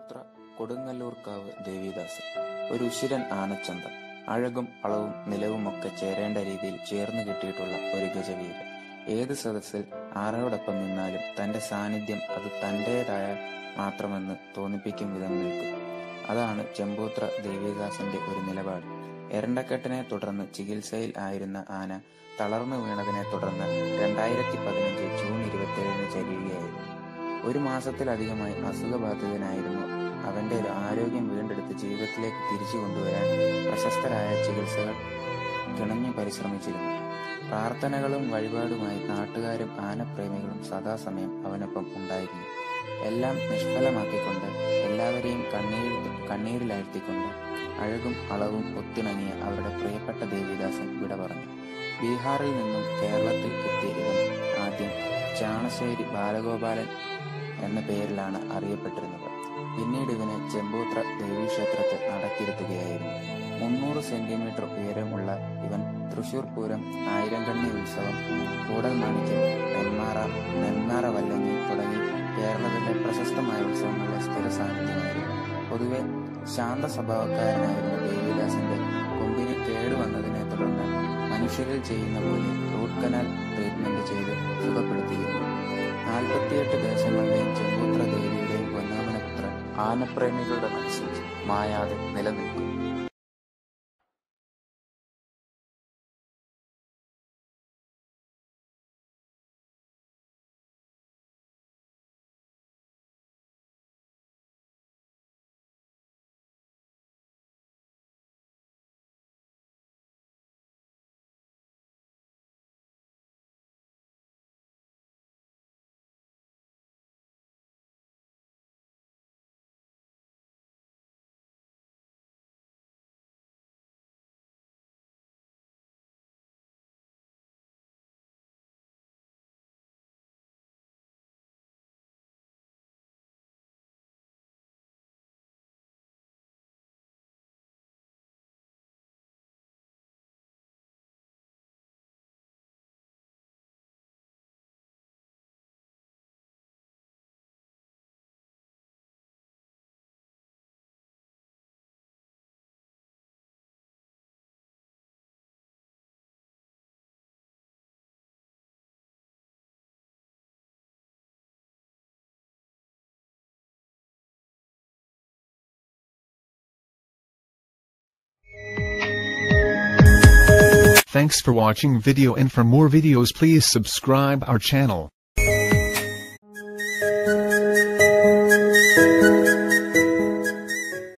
ചെമ്പൂത്ര കൊടുങ്ങല്ലൂർക്കാവ് ദേവിദാസ് ഒരു ഉശിരൻ ആനച്ചന്തം അഴകും അളവും നിലവുമൊക്കെ ചേരേണ്ട രീതിയിൽ ചേർന്ന് കിട്ടിയിട്ടുള്ള ഒരു ഗജവീരൻ ഏത് സദസ്സിൽ ആരോടൊപ്പം നിന്നാലും തന്റെ സാന്നിധ്യം അത് തന്റേതായ മാത്രമെന്ന് തോന്നിപ്പിക്കും വിധം നിൽക്കും അതാണ് ചെമ്പൂത്ര ദേവിദാസന്റെ ഒരു നിലപാട് എരണ്ടക്കെട്ടിനെ തുടർന്ന് ചികിത്സയിൽ ആയിരുന്ന ആന തളർന്നു വീണതിനെ തുടർന്ന് രണ്ടായിരത്തി പതിനഞ്ച് ജൂൺ ഇരുപത്തിയേഴിന് ചരിയുകയായിരുന്നു ഒരു മാസത്തിലധികമായി അസുഖബാധിതനായിരുന്നു അവന്റെ ആരോഗ്യം വീണ്ടെടുത്ത് ജീവിതത്തിലേക്ക് തിരിച്ചു കൊണ്ടുവരാൻ പ്രശസ്തരായ ചികിത്സകൾ കിണഞ്ഞു പരിശ്രമിച്ചിരുന്നു പ്രാർത്ഥനകളും വഴിപാടുമായി നാട്ടുകാരും ആനപ്രേമികളും സദാസമയം അവനൊപ്പം ഉണ്ടായിരുന്നു എല്ലാം നിഷ്ഫലമാക്കിക്കൊണ്ട് എല്ലാവരെയും കണ്ണീർ കണ്ണീരിലാഴ്ത്തിക്കൊണ്ട് അഴകും അളവും ഒത്തിണങ്ങിയ അവരുടെ പ്രിയപ്പെട്ട ദേവിദാസൻ വിട പറഞ്ഞു ബീഹാറിൽ നിന്നും കേരളത്തിൽ എത്തിയ ഇവൻ ആദ്യം ചാണശ്ശേരി ബാലഗോപാലൻ എന്ന പേരിലാണ് അറിയപ്പെട്ടിരുന്നത് പിന്നീട് ഇവനെ ചെമ്പൂത്ര ദേവീക്ഷേത്രത്തിൽ നടക്കിരുത്തുകയായിരുന്നു മുന്നൂറ് സെന്റിമീറ്റർ ഉയരമുള്ള ഇവൻ തൃശൂർ പൂരം ആയിരംകണ്ണി ഉത്സവം കൂടൽ മാണിക്യം നെന്മാറ നെന്മാറ വല്ലങ്ങി തുടങ്ങി കേരളത്തിലെ പ്രശസ്തമായ ഉത്സവങ്ങളിലെ സ്ഥിര സാന്നിധ്യമായിരുന്നു പൊതുവെ ശാന്ത സ്വഭാവക്കാരനായിരുന്ന ദേവിദാസിന്റെ കൊമ്പിന് കേടുവന്നതിനെ തുടർന്ന് മനുഷ്യരിൽ ചെയ്യുന്ന പോലെ റൂട്ട് കനാൽ ട്രീറ്റ്മെന്റ് ചെയ്ത് സുഖപ്പെടുത്തിയിരുന്നു നാൽപ്പത്തിയെട്ട് ദേശങ്ങളുടെയും ചെമ്പൂത്ര ദേവിയുടെയും പൊന്നാമനപുത്രൻ ആനപ്രേമികളുടെ മനസ്സിൽ മായാതെ നിലനിൽക്കും Thanks for watching video and for more videos please subscribe our channel.